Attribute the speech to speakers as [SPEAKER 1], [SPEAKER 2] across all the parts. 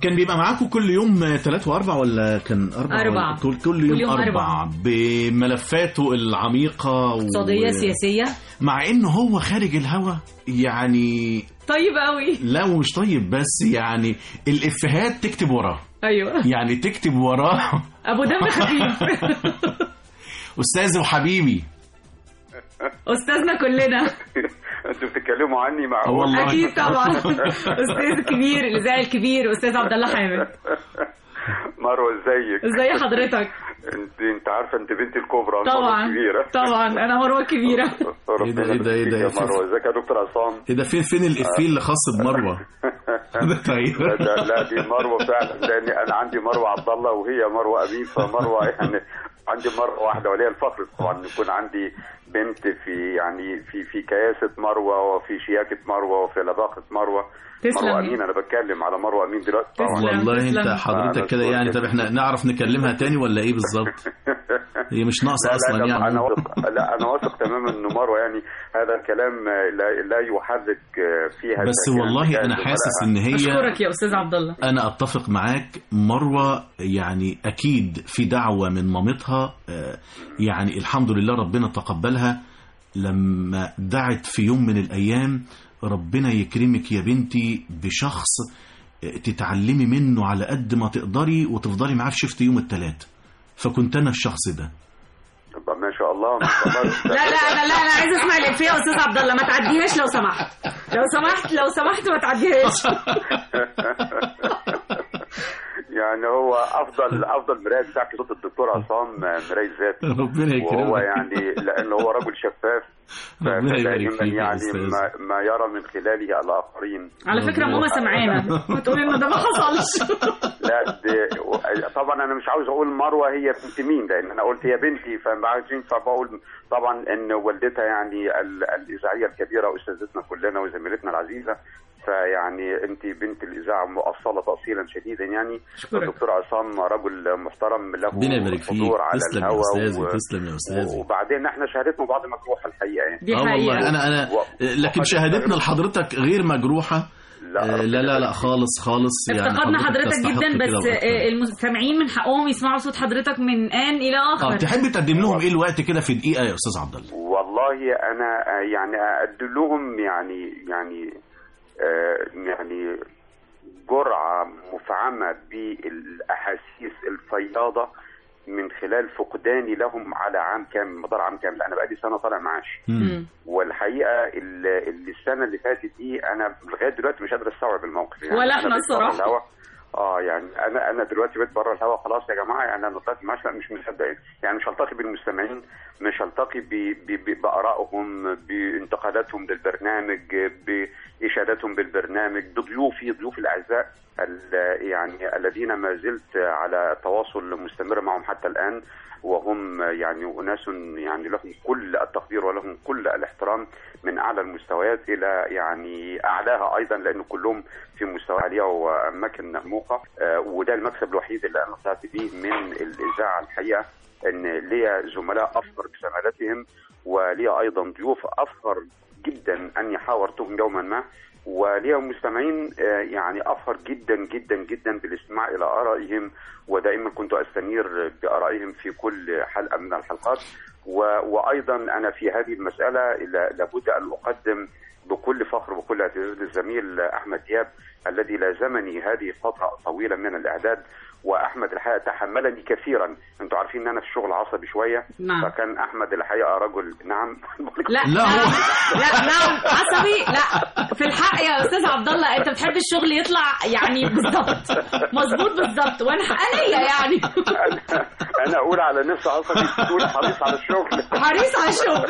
[SPEAKER 1] كان بيبقى معاكم كل يوم ثلاث واربع ولا كان اربع
[SPEAKER 2] أربع.
[SPEAKER 1] ولا كل, كل يوم,
[SPEAKER 2] كل يوم
[SPEAKER 1] اربع,
[SPEAKER 2] أربع.
[SPEAKER 1] بملفاته العميقه و-
[SPEAKER 2] اقتصاديه سياسيه
[SPEAKER 1] مع انه هو خارج الهوا يعني
[SPEAKER 2] طيب قوي
[SPEAKER 1] لا ومش طيب بس يعني الافيهات تكتب وراه
[SPEAKER 2] ايوه
[SPEAKER 1] يعني تكتب وراه
[SPEAKER 2] ابو دم خفيف
[SPEAKER 1] استاذ وحبيبي
[SPEAKER 2] استاذنا كلنا
[SPEAKER 3] انتوا بتتكلموا عني مع
[SPEAKER 1] والله.
[SPEAKER 2] اكيد طبعا استاذ كبير الاذاعي الكبير استاذ عبد الله حامد
[SPEAKER 3] مروه ازيك
[SPEAKER 2] ازي حضرتك
[SPEAKER 3] انت انت عارفه انت بنتي الكبرى مروة
[SPEAKER 2] طبعا
[SPEAKER 3] كبيره
[SPEAKER 2] طبعا انا مروه كبيره
[SPEAKER 1] إيه ده- إيه ده- إيه ده-
[SPEAKER 3] يا مروه ازيك يا دكتور عصام
[SPEAKER 1] ايه ده فين فين الافيه اللي خاص بمروه ده طيب
[SPEAKER 3] لا ده- لا دي مروه فعلا لان انا عندي مروه عبد الله وهي مروه امين فمروه يعني عندي مروه واحده وليا الفخر طبعا يكون عندي بنت في يعني في في كياسه مروه وفي شياكه مروه وفي لباقه مروه
[SPEAKER 2] تسلم.
[SPEAKER 3] مروه امين انا بتكلم على مروه امين دلوقتي طبعا
[SPEAKER 2] تسلم.
[SPEAKER 1] والله انت
[SPEAKER 2] تسلم.
[SPEAKER 1] حضرتك كده يعني طب احنا نعرف نكلمها تاني ولا ايه بالظبط هي مش ناقصه
[SPEAKER 3] لا
[SPEAKER 1] اصلا
[SPEAKER 3] لا
[SPEAKER 1] يعني
[SPEAKER 3] انا واثق لا انا واثق تماما ان مروه يعني هذا الكلام لا, لا يحرك فيها
[SPEAKER 1] بس
[SPEAKER 3] ساكنا
[SPEAKER 1] والله
[SPEAKER 3] تجاه
[SPEAKER 1] انا
[SPEAKER 3] زملائها.
[SPEAKER 1] حاسس ان هي
[SPEAKER 2] اشكرك يا استاذ عبد الله
[SPEAKER 1] انا اتفق معاك مروه يعني اكيد في دعوه من مامتها آه، يعني الحمد لله ربنا تقبلها لما دعت في يوم من الايام ربنا يكرمك يا بنتي بشخص آه، تتعلمي منه على قد ما تقدري وتفضلي معاه في شفت يوم الثلاث فكنت انا الشخص ده
[SPEAKER 3] طب ما شاء الله ما شاء الله
[SPEAKER 2] لا لا انا لا انا عايزه اسمع الافيه يا استاذ عبد الله ما تعديهاش لو سمحت لو سمحت لو سمحت ما تعديهاش
[SPEAKER 3] يعني هو افضل افضل مرايه بتاعت صوت الدكتور عصام مرايه ذاتي
[SPEAKER 1] ربنا
[SPEAKER 3] وهو
[SPEAKER 1] يكرمك
[SPEAKER 3] يعني لان هو رجل شفاف
[SPEAKER 1] ربنا يبارك
[SPEAKER 3] فدائما
[SPEAKER 1] فيك يا
[SPEAKER 3] يعني
[SPEAKER 1] أستاذ.
[SPEAKER 3] ما, ما يرى من خلاله الاخرين
[SPEAKER 2] على فكره ماما سمعانا بتقول ان ده ما حصلش
[SPEAKER 3] لا دي طبعا انا مش عاوز اقول مروه هي بنت مين لان انا قلت هي بنتي فما عايزين فبقول طبعا ان والدتها يعني ال- الاذاعيه الكبيره استاذتنا كلنا وزميلتنا العزيزه فيعني انت بنت الاذاعه مؤصله تاصيلا شديدا يعني
[SPEAKER 2] أشكرك.
[SPEAKER 3] الدكتور عصام رجل محترم له
[SPEAKER 1] ربنا يبارك فيك
[SPEAKER 3] حضور على
[SPEAKER 1] تسلم يا
[SPEAKER 3] الهوا
[SPEAKER 1] استاذي
[SPEAKER 3] و-
[SPEAKER 1] تسلم يا استاذي
[SPEAKER 3] وبعدين احنا شهادتنا بعض مجروحه الحقيقه يعني
[SPEAKER 2] دي
[SPEAKER 1] اه والله
[SPEAKER 2] حقيقه
[SPEAKER 1] انا انا
[SPEAKER 3] و-
[SPEAKER 1] لكن شهادتنا لحضرتك غير مجروحه
[SPEAKER 3] لا،
[SPEAKER 1] آه، لا لا لا خالص خالص يعني
[SPEAKER 2] افتقدنا حضرتك
[SPEAKER 1] تستحق
[SPEAKER 2] جدا
[SPEAKER 1] كده
[SPEAKER 2] بس
[SPEAKER 1] وأكتر.
[SPEAKER 2] آه، المستمعين من حقهم يسمعوا صوت حضرتك من ان الى
[SPEAKER 1] اه
[SPEAKER 2] اخر
[SPEAKER 1] تحب تقدم لهم ايه الوقت كده في دقيقه يا استاذ عبد الله
[SPEAKER 3] والله انا آه، يعني اقدم لهم يعني يعني آه، يعني جرعه مفعمه بالاحاسيس الفياضه من خلال فقداني لهم على عام كامل مدار عام كامل انا بقالي سنه طالع معاش
[SPEAKER 2] مم.
[SPEAKER 3] والحقيقه ال- ال- السنه اللي فاتت دي انا لغايه دلوقتي مش قادر استوعب الموقف يعني
[SPEAKER 2] ولا
[SPEAKER 3] أنا
[SPEAKER 2] إحنا
[SPEAKER 3] بقيت بره
[SPEAKER 2] الصراحة.
[SPEAKER 3] الهوا. اه يعني انا انا دلوقتي بقيت بره الهوا خلاص يا جماعه يعني انا طلعت معاش لا مش مصدق يعني. يعني مش هلتقي بالمستمعين مش هلتقي ب- ب- ب- بارائهم بانتقاداتهم للبرنامج باشاداتهم بالبرنامج بضيوفي ضيوفي الاعزاء ال- يعني الذين ما زلت على تواصل مستمر معهم حتى الان وهم يعني اناس يعني لهم كل التقدير ولهم كل الاحترام من اعلى المستويات الى يعني اعلاها ايضا لان كلهم في مستوى عاليه واماكن مرموقه آه، وده المكسب الوحيد اللي انا طلعت بيه من الاذاعه الحقيقه ان ليا زملاء افخر بزمالتهم وليا ايضا ضيوف افخر جدا اني حاورتهم يوما ما وليا مستمعين آه، يعني افخر جدا جدا جدا بالاستماع الى ارائهم ودائما كنت استنير بارائهم في كل حلقه من الحلقات و- وايضا انا في هذه المساله لا- لابد ان اقدم بكل فخر وكل اعتزاز للزميل احمد دياب الذي لازمني هذه فتره طويله من الاعداد واحمد الحقيقه تحملني كثيرا انتوا عارفين ان انا في الشغل عصبي شويه
[SPEAKER 2] نعم.
[SPEAKER 3] فكان احمد الحقيقه رجل نعم
[SPEAKER 2] لا
[SPEAKER 1] لا،
[SPEAKER 2] نعم.
[SPEAKER 1] هو-
[SPEAKER 2] لا نعم عصبي لا في الحق يا استاذ عبد الله انت بتحب الشغل يطلع يعني بالظبط مظبوط بالظبط وانا حقانيه يعني
[SPEAKER 3] انا انا اقول على نفسي عصبي تقول حريص على الشغل
[SPEAKER 2] حريص على الشغل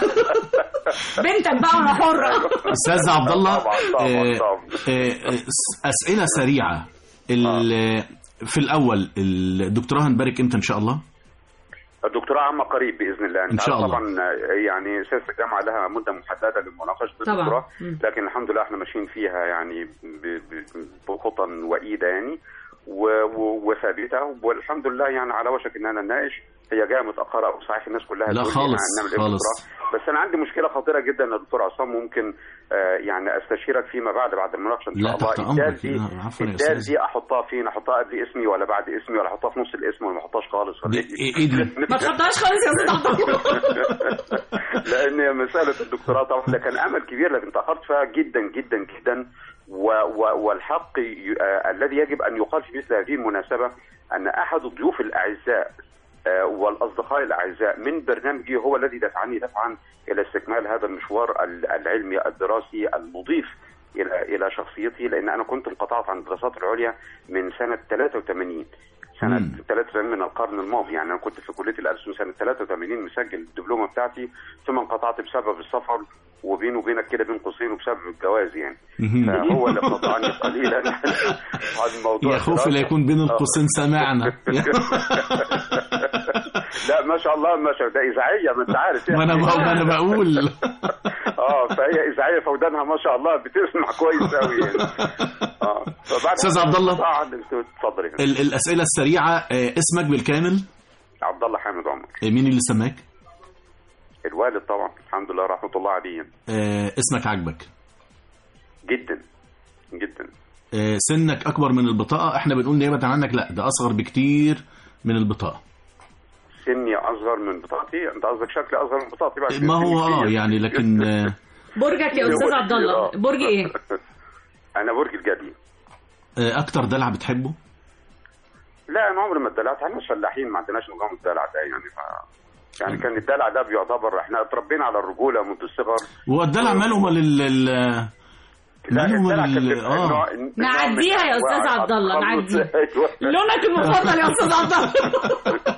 [SPEAKER 2] بنتك بقى وانا حره
[SPEAKER 1] استاذ عبد الله
[SPEAKER 3] طبعاً، طبعاً،
[SPEAKER 1] آه،
[SPEAKER 3] طبعاً.
[SPEAKER 1] آه، آه، اسئله سريعه ال- في الاول الدكتوراه هنبارك امتى ان شاء الله
[SPEAKER 3] الدكتوراه عامة قريب باذن الله
[SPEAKER 1] إن شاء الله.
[SPEAKER 3] طبعا يعني سياسه الجامعه لها مده محدده لمناقشه
[SPEAKER 2] طبعاً.
[SPEAKER 3] الدكتوراه
[SPEAKER 2] مم.
[SPEAKER 3] لكن الحمد لله احنا ماشيين فيها يعني ب- ب- بخطى وئيده يعني و- و- وثابته والحمد لله يعني على وشك ان انا نناقش هي جايه متاخره او صحيح الناس كلها
[SPEAKER 1] لا
[SPEAKER 3] تقول لي
[SPEAKER 1] خالص،
[SPEAKER 3] هنعمل إيه
[SPEAKER 1] خالص.
[SPEAKER 3] بالدكتوراه. بس انا عندي مشكله خطيره جدا يا دكتور عصام ممكن آه، يعني استشيرك فيما بعد بعد المناقشه ان
[SPEAKER 1] لا،
[SPEAKER 3] شاء الله
[SPEAKER 1] تحت
[SPEAKER 3] الدال
[SPEAKER 1] أمرك.
[SPEAKER 3] دي
[SPEAKER 1] لا، عفواً يا
[SPEAKER 3] الدال
[SPEAKER 1] أستاذ.
[SPEAKER 3] دي احطها فين احطها قبل اسمي ولا بعد اسمي ولا احطها في نص الاسم ولا ما احطهاش خالص ولا
[SPEAKER 1] دي-
[SPEAKER 3] إيه؟
[SPEAKER 1] إيه- إيه دي؟
[SPEAKER 2] ما تحطهاش خالص يا استاذ عبد الله
[SPEAKER 3] لان مساله الدكتوراه طبعا ده كان امل كبير لكن تاخرت فيها جدا جدا جدا و و والحق ي... آه الذي يجب ان يقال في مثل هذه المناسبه ان احد الضيوف الاعزاء آه والاصدقاء الاعزاء من برنامجي هو الذي دفعني دفعا الى استكمال هذا المشوار ال- العلمي الدراسي المضيف الى الى شخصيتي لان انا كنت انقطعت عن الدراسات العليا من سنه 83 سنه
[SPEAKER 1] مم.
[SPEAKER 3] 83 من القرن الماضي يعني انا كنت في كليه الألسن سنه 83 مسجل الدبلومه بتاعتي ثم انقطعت بسبب السفر وبيني وبينك كده بين قوسين وبسبب الجواز يعني
[SPEAKER 1] مهم.
[SPEAKER 3] فهو اللي قطعني قليلا عن موضوع
[SPEAKER 1] يا خوفي لا
[SPEAKER 3] الدراسة.
[SPEAKER 1] يكون بين القوسين سمعنا
[SPEAKER 3] لا ما شاء الله ما شاء الله ده اذاعيه ما انت عارف
[SPEAKER 1] ما انا ما انا بقول
[SPEAKER 3] اه فهي اذاعيه فودانها ما شاء الله بتسمع كويس قوي يعني اه فبعد
[SPEAKER 1] أستاذ عبد الله.
[SPEAKER 3] طبعا انت اتفضل يعني.
[SPEAKER 1] ال- الاسئله السريعه آه، اسمك بالكامل
[SPEAKER 3] عبد الله حامد عمر
[SPEAKER 1] آه، مين اللي سماك
[SPEAKER 3] الوالد طبعا الحمد لله رحمه الله عليه
[SPEAKER 1] آه، اسمك عاجبك
[SPEAKER 3] جدا جدا
[SPEAKER 1] آه، سنك اكبر من البطاقه احنا بنقول نيابه عنك لا ده اصغر بكتير من البطاقه
[SPEAKER 3] سني اصغر من بطاقتي انت قصدك شكلي اصغر من بطاقتي بقى
[SPEAKER 1] ما هو
[SPEAKER 3] سني
[SPEAKER 1] اه
[SPEAKER 3] كبير.
[SPEAKER 1] يعني لكن آه،
[SPEAKER 2] برجك يا استاذ عبد الله برج ايه
[SPEAKER 3] انا برج الجدي
[SPEAKER 1] آه، اكتر دلع بتحبه
[SPEAKER 3] لا انا عمري ما اتدلعت احنا مش فلاحين ما عندناش نظام الدلع ده يعني ف... يعني كان الدلع ده بيعتبر احنا اتربينا على الرجوله منذ الصغر
[SPEAKER 1] هو الدلع ماله لل لل-
[SPEAKER 3] لا
[SPEAKER 1] ماله
[SPEAKER 3] الدلع كان
[SPEAKER 1] لل-
[SPEAKER 3] بيبقى
[SPEAKER 1] اه
[SPEAKER 3] نوع- نوع من
[SPEAKER 2] نعديها يا
[SPEAKER 3] أنواع
[SPEAKER 2] أستاذ عبد الله،
[SPEAKER 3] التخلص.
[SPEAKER 2] نعديها.
[SPEAKER 3] أيوة.
[SPEAKER 2] لونك المفضل يا استاذ عبد الله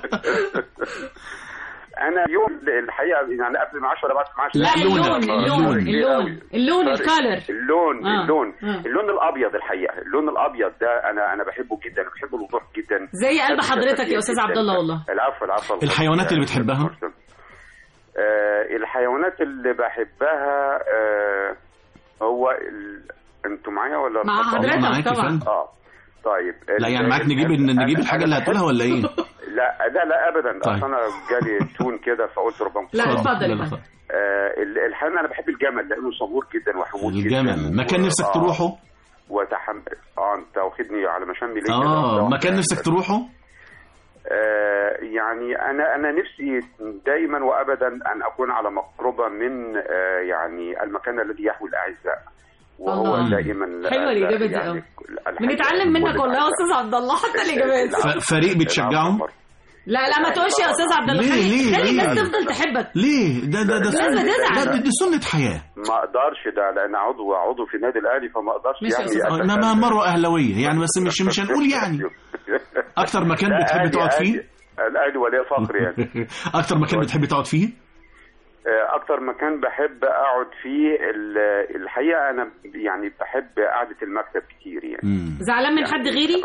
[SPEAKER 3] انا يوم الحقيقه يعني قبل المعاش ولا بعد المعاش
[SPEAKER 2] لا
[SPEAKER 1] اللون،
[SPEAKER 2] اللون اللون اللون اللون الكالر
[SPEAKER 3] اللون
[SPEAKER 2] آه.
[SPEAKER 3] اللون
[SPEAKER 2] آه.
[SPEAKER 3] اللون الابيض الحقيقه اللون الابيض ده انا انا بحبه جدا انا بحب الوضوح جدا
[SPEAKER 2] زي قلب حضرتك يا استاذ عبد الله والله
[SPEAKER 3] العفو العفو
[SPEAKER 1] الحيوانات اللي بتحبها؟
[SPEAKER 3] آه الحيوانات اللي بحبها آه هو ال... انتوا معايا ولا
[SPEAKER 2] مع حضرتك
[SPEAKER 1] معاك يا
[SPEAKER 2] طبعا.
[SPEAKER 1] فندم.
[SPEAKER 3] اه طيب
[SPEAKER 1] لا
[SPEAKER 3] ال-
[SPEAKER 1] يعني معاك نجيب
[SPEAKER 3] ال-
[SPEAKER 1] نجيب
[SPEAKER 3] أنا-
[SPEAKER 1] الحاجه
[SPEAKER 3] أنا
[SPEAKER 1] اللي هتقولها
[SPEAKER 3] بحب-
[SPEAKER 1] ولا ايه
[SPEAKER 3] لا لا لا ابدا
[SPEAKER 1] طيب.
[SPEAKER 3] اصل انا جالي تون كده فقلت ربما
[SPEAKER 2] لا،
[SPEAKER 3] خلاص.
[SPEAKER 2] اتفضل.
[SPEAKER 1] لا، لا، اتفضل.
[SPEAKER 3] آه ال- الحقيقه انا بحب الجمل لانه صبور جدا وحمود جدا
[SPEAKER 1] الجمل مكان
[SPEAKER 3] و-
[SPEAKER 1] نفسك
[SPEAKER 3] آه،
[SPEAKER 1] تروحه
[SPEAKER 3] وتحمل اه انت واخدني على مشامي ليه كده؟
[SPEAKER 1] اه
[SPEAKER 3] واحدة
[SPEAKER 1] مكان
[SPEAKER 3] واحدة.
[SPEAKER 1] نفسك تروحه
[SPEAKER 3] آه، يعني انا انا نفسي دائما وابدا ان اكون على مقربه من آه، يعني المكان الذي يحوي الاعزاء وهو
[SPEAKER 2] الله.
[SPEAKER 3] دائما
[SPEAKER 2] حلوة الإجابة دي أوي. بنتعلم منك والله يا استاذ عبد الله حتى الاجابات
[SPEAKER 1] ف- فريق بتشجعه
[SPEAKER 2] لا لا ما تقولش يا استاذ عبد الله
[SPEAKER 1] ليه-
[SPEAKER 2] خلي
[SPEAKER 1] ليه-
[SPEAKER 2] خلي
[SPEAKER 1] ليه؟
[SPEAKER 2] الناس تفضل تحبك
[SPEAKER 1] ليه ده ده ده
[SPEAKER 2] الناس
[SPEAKER 1] سنة
[SPEAKER 2] بتزعل.
[SPEAKER 1] لا دي, دي سنة حياة
[SPEAKER 3] ما اقدرش ده لان عضو عضو في النادي الاهلي فما اقدرش
[SPEAKER 2] مش يا
[SPEAKER 3] يعني
[SPEAKER 2] أستاذ
[SPEAKER 1] آه،
[SPEAKER 3] أتكلم.
[SPEAKER 1] انما مروة اهلاوية يعني بس مش مش هنقول يعني اكتر مكان
[SPEAKER 3] لا،
[SPEAKER 1] بتحب
[SPEAKER 3] أهلي-
[SPEAKER 1] تقعد فيه
[SPEAKER 3] أهلي- الاهلي ولي فخر يعني
[SPEAKER 1] اكتر مكان بتحب تقعد فيه
[SPEAKER 3] آه، اكتر مكان بحب اقعد فيه ال- الحقيقه انا يعني بحب قعده المكتب كتير يعني
[SPEAKER 1] مم.
[SPEAKER 2] زعلان من حد غيري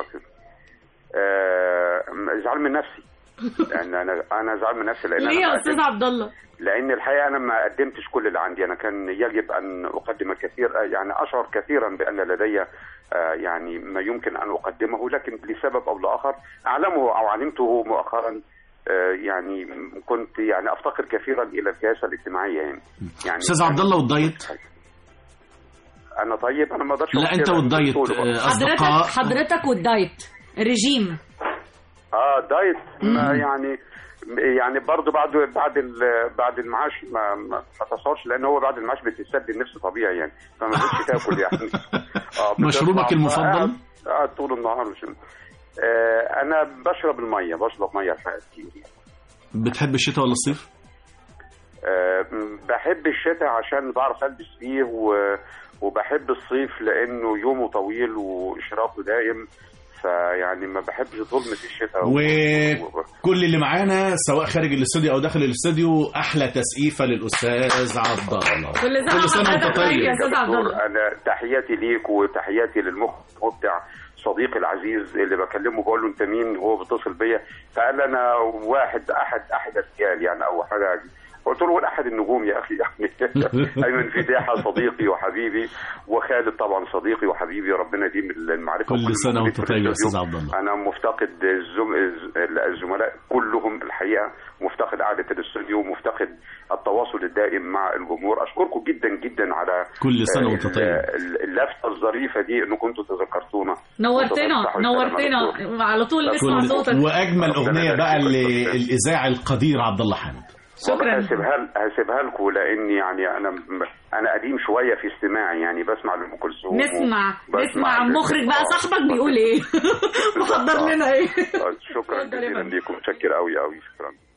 [SPEAKER 3] آه، زعلان من نفسي لان انا انا زعلان من نفسي لان
[SPEAKER 2] ليه
[SPEAKER 3] أنا
[SPEAKER 2] يا
[SPEAKER 3] ما
[SPEAKER 2] استاذ
[SPEAKER 3] قدمت-
[SPEAKER 2] عبد الله
[SPEAKER 3] لان الحقيقه انا ما قدمتش كل اللي عندي انا كان يجب ان اقدم الكثير يعني اشعر كثيرا بان لدي آه، يعني ما يمكن ان اقدمه لكن لسبب او لاخر اعلمه او علمته مؤخرا آه، يعني كنت يعني افتقر كثيرا الى السياسه الاجتماعيه يعني يعني
[SPEAKER 1] استاذ عبد الله والدايت
[SPEAKER 3] انا طيب انا ما اقدرش
[SPEAKER 1] لا
[SPEAKER 3] أقول
[SPEAKER 1] انت
[SPEAKER 3] كده.
[SPEAKER 1] والدايت
[SPEAKER 3] بتقولوا بقى.
[SPEAKER 1] آه،
[SPEAKER 2] حضرتك
[SPEAKER 1] اصدقاء
[SPEAKER 2] حضرتك والدايت الرجيم
[SPEAKER 3] اه دايت ما يعني يعني برضه بعد بعد ال- بعد المعاش ما ما ما تصورش لان هو بعد المعاش بتتسد النفس طبيعي يعني فما بقتش تاكل يعني اه
[SPEAKER 1] مشروبك
[SPEAKER 3] بتطلع
[SPEAKER 1] المفضل؟
[SPEAKER 3] قاعد- قاعد طول النهار مش آه انا بشرب الميه بشرب ميه الحقيقه كتير يعني.
[SPEAKER 1] بتحب الشتاء ولا الصيف
[SPEAKER 3] آه بحب الشتاء عشان بعرف البس فيه و وبحب الصيف لانه يومه طويل واشراقه دائم فيعني ما بحبش ظلمه الشتاء
[SPEAKER 1] وكل اللي معانا سواء خارج الاستوديو او داخل الاستوديو احلى تسقيفه للاستاذ عبد الله
[SPEAKER 2] كل سنه
[SPEAKER 1] كل سنة وأنت
[SPEAKER 2] وحضرتك
[SPEAKER 1] طيب.
[SPEAKER 2] طيب يا استاذ عبد
[SPEAKER 3] دكتور،
[SPEAKER 2] الله
[SPEAKER 3] انا تحياتي ليك وتحياتي للمبدع صديقي العزيز اللي بكلمه بقول له انت مين وهو بيتصل بيا فقال لي انا واحد احد احد الرجال يعني او حاجه قلت له قول احد النجوم يا اخي يعني ايمن فداحه صديقي وحبيبي وخالد طبعا صديقي وحبيبي ربنا يديم المعرفه
[SPEAKER 1] كل
[SPEAKER 3] وكل
[SPEAKER 1] سنة
[SPEAKER 3] الموجودين
[SPEAKER 1] وأنت
[SPEAKER 3] في
[SPEAKER 1] طيب يا
[SPEAKER 3] الاستوديو.
[SPEAKER 1] أستاذ عبد الله.
[SPEAKER 3] انا مفتقد الزم... الزملاء كلهم الحقيقه مفتقد قعده الاستوديو مفتقد التواصل التواصل الدائم مع الجمهور اشكركم جدا جدا على
[SPEAKER 1] كل سنة
[SPEAKER 3] آه،
[SPEAKER 1] وانت
[SPEAKER 3] ال-
[SPEAKER 1] طيب.
[SPEAKER 3] ال- اللفته الظريفه دي انكم كنتوا تذكرتونا
[SPEAKER 2] نورتنا
[SPEAKER 3] وتفتحوا
[SPEAKER 2] نورتنا
[SPEAKER 3] الكلام
[SPEAKER 2] على طول نسمع
[SPEAKER 1] كل-
[SPEAKER 2] صوتك
[SPEAKER 1] واجمل
[SPEAKER 3] ربنا
[SPEAKER 1] اغنيه
[SPEAKER 3] يبارك
[SPEAKER 1] بقى
[SPEAKER 3] فيك.
[SPEAKER 1] للاذاعي القدير عبد الله حامد
[SPEAKER 2] شكرا
[SPEAKER 3] هسيبها هسيبها لكم لاني يعني انا انا قديم شويه في استماعي يعني بسمع لام كلثوم
[SPEAKER 2] نسمع
[SPEAKER 3] وبسمع
[SPEAKER 2] نسمع
[SPEAKER 3] ل-
[SPEAKER 2] مخرج بقى
[SPEAKER 3] آه.
[SPEAKER 2] صاحبك بيقول ايه محضر لنا ايه
[SPEAKER 3] آه، شكرا
[SPEAKER 2] اتفضل يا
[SPEAKER 3] جزيلا
[SPEAKER 2] فندم.
[SPEAKER 3] ليكم متشكر قوي قوي شكرا